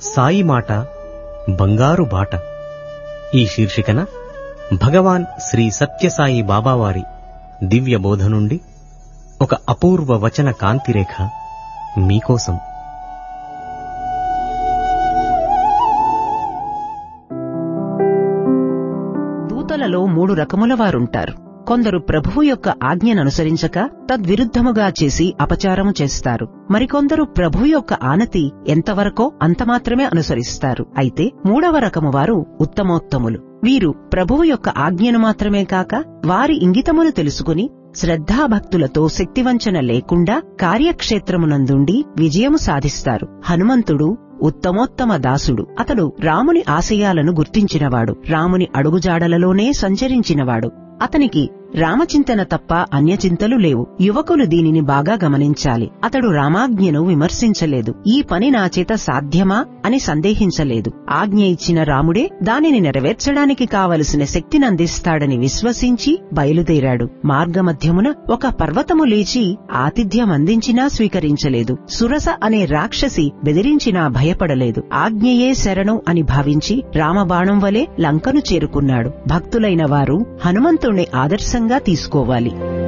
సాయి మాట బంగారు బాట ఈ శీర్షికన భగవాన్ శ్రీ సత్యసాయి బాబావారి దివ్య బోధ నుండి ఒక అపూర్వ వచన కాంతిరేఖ మీకోసం దూతలలో మూడు రకముల వారుంటారు కొందరు ప్రభువు యొక్క ఆజ్ఞననుసరించక తద్విరుద్ధముగా చేసి అపచారము చేస్తారు మరికొందరు ప్రభువు యొక్క ఆనతి ఎంతవరకో అంతమాత్రమే అనుసరిస్తారు అయితే మూడవ రకము వారు ఉత్తమోత్తములు వీరు ప్రభువు యొక్క ఆజ్ఞను మాత్రమే కాక వారి ఇంగితమును తెలుసుకుని శ్రద్ధాభక్తులతో శక్తివంచన లేకుండా కార్యక్షేత్రమునందుండి విజయము సాధిస్తారు హనుమంతుడు ఉత్తమోత్తమ దాసుడు అతడు రాముని ఆశయాలను గుర్తించినవాడు రాముని అడుగుజాడలలోనే సంచరించినవాడు అతనికి రామచింతన తప్ప అన్యచింతలు లేవు యువకులు దీనిని బాగా గమనించాలి అతడు రామాజ్ఞను విమర్శించలేదు ఈ పని నా చేత సాధ్యమా అని సందేహించలేదు ఆజ్ఞ ఇచ్చిన రాముడే దానిని నెరవేర్చడానికి కావలసిన శక్తిని అందిస్తాడని విశ్వసించి బయలుదేరాడు మార్గమధ్యమున ఒక పర్వతము లేచి ఆతిథ్యం అందించినా స్వీకరించలేదు సురస అనే రాక్షసి బెదిరించినా భయపడలేదు ఆజ్ఞయే శరణం అని భావించి రామబాణం వలె లంకను చేరుకున్నాడు భక్తులైన వారు హనుమంతుణ్ణి ఆదర్శంగా తీసుకోవాలి